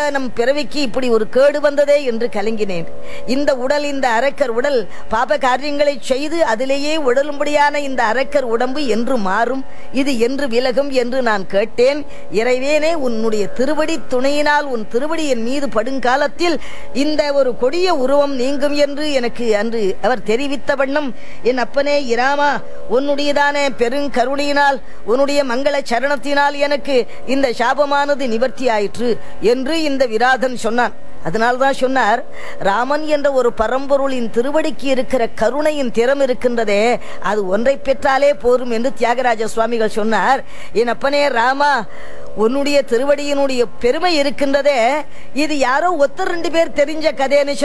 இந்த நம் பிறவிக்கு இப்படி ஒரு கேடு வந்ததே என்று கலங்கினேன் இந்த உடல் இந்த அரக்கர் உடல் பாப காரியங்களை செய்து அதிலேயே உடலும்படியான இந்த அரக்கர் உடம்பு என்று மாறும் இது என்று விலகும் என்று நான் கேட்டேன் இறைவேனே உன்னுடைய திருவடி துணையினால் உன் திருவடி என் மீது படுங்காலத்தில் இந்த ஒரு கொடிய உருவம் நீங்கும் என்று எனக்கு அன்று அவர் தெரிவித்த வண்ணம் என் அப்பனே இராமா உன்னுடையதான பெருங்கருணையினால் உன்னுடைய மங்கள சரணத்தினால் எனக்கு இந்த சாபமானது நிவர்த்தி ஆயிற்று என்று இந்த விராதன் சொன்னான் அதனால்தான் சொன்னார் ராமன் என்ற ஒரு பரம்பொருளின் திருவடிக்கு இருக்கிற கருணையின் திறம் இருக்கின்றதே அது ஒன்றை பெற்றாலே போரும் என்று தியாகராஜ சுவாமிகள் சொன்னார் என் அப்பனே ராமா உன்னுடைய திருவடியினுடைய பெருமை இருக்கின்றதே இது யாரோ ஒத்த ரெண்டு பேர் தெரிஞ்ச கதைன்னு